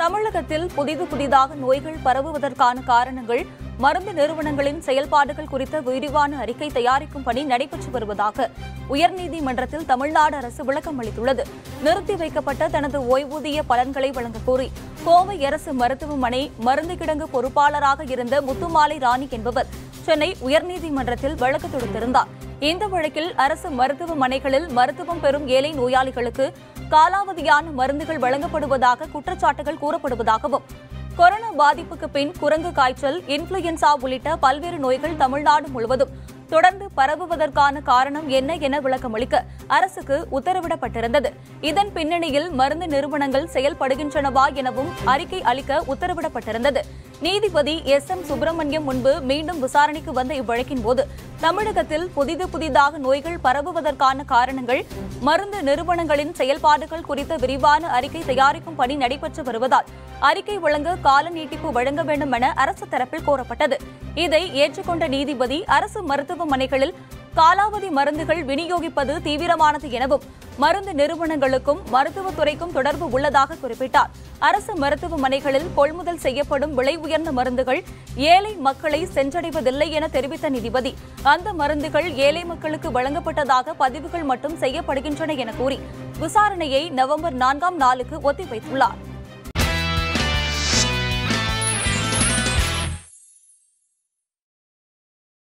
தமிழகத்தில் புதிது புதிதாக நோய்கள் பரவுவதற்கான காரணங்கள் மருந்து நிறுவனங்களின் செயல்பாடுகள் குறித்த விரிவான அறிக்கை தயாரிக்கும் பணி நடைபெற்று வருவதாக உயர்நீதிமன்றத்தில் தமிழ்நாடு அரசு விளக்கம் அளித்துள்ளது நிறுத்தி வைக்கப்பட்ட தனது ஓய்வூதிய பலன்களை வழங்கக் கோரி கோவை அரசு மருத்துவமனை மருந்து கிடங்கு பொறுப்பாளராக இருந்த முத்துமாலை ராணி என்பவர் சென்னை உயர்நீதிமன்றத்தில் வழக்கு தொடுத்திருந்தார் இந்த வழக்கில் அரசு மருத்துவமனைகளில் மருத்துவம் பெறும் ஏழை நோயாளிகளுக்கு காலாவதியான மருந்துகள் வழங்கப்படுவதாக குற்றச்சாட்டுகள் கூறப்படுவதாகவும் கொரோனா பாதிப்புக்கு பின் குரங்கு காய்ச்சல் இன்ஃபுளுயன்சா உள்ளிட்ட பல்வேறு நோய்கள் தமிழ்நாடு முழுவதும் தொடர்ந்து பரவுவதற்கான காரணம் என்ன என விளக்கமளிக்க அரசுக்கு உத்தரவிடப்பட்டிருந்தது இதன் பின்னணியில் மருந்து நிறுவனங்கள் செயல்படுகின்றனவா எனவும் அறிக்கை அளிக்க உத்தரவிடப்பட்டிருந்தது நீதிபதி எஸ் எம் சுப்பிரமணியம் முன்பு மீண்டும் விசாரணைக்கு வந்த இவ்வழக்கின் போது தமிழகத்தில் புதிது புதிதாக நோய்கள் பரவுவதற்கான காரணங்கள் மருந்து நிறுவனங்களின் செயல்பாடுகள் குறித்த விரிவான அறிக்கை தயாரிக்கும் பணி நடைபெற்று வருவதால் அறிக்கை வழங்க கால நீட்டிப்பு வழங்க வேண்டும் என அரசு தரப்பில் கோரப்பட்டது இதை ஏற்றுக்கொண்ட நீதிபதி அரசு மருத்துவமனைகளில் காலாவதி மருந்துகள் விநியோகிப்பது தீவிரமானது எனவும் மருந்து நிறுவனங்களுக்கும் மருத்துவத்துறைக்கும் தொடர்பு உள்ளதாக குறிப்பிட்டார் அரசு மருத்துவமனைகளில் கொள்முதல் செய்யப்படும் விலை உயர்ந்த மருந்துகள் ஏழை மக்களை சென்றடைவதில்லை என தெரிவித்த நீதிபதி அந்த மருந்துகள் ஏழை மக்களுக்கு வழங்கப்பட்டதாக பதிவுகள் மட்டும் செய்யப்படுகின்றன என கூறி விசாரணையை நவம்பர் நான்காம் நாளுக்கு ஒத்திவைத்துள்ளார்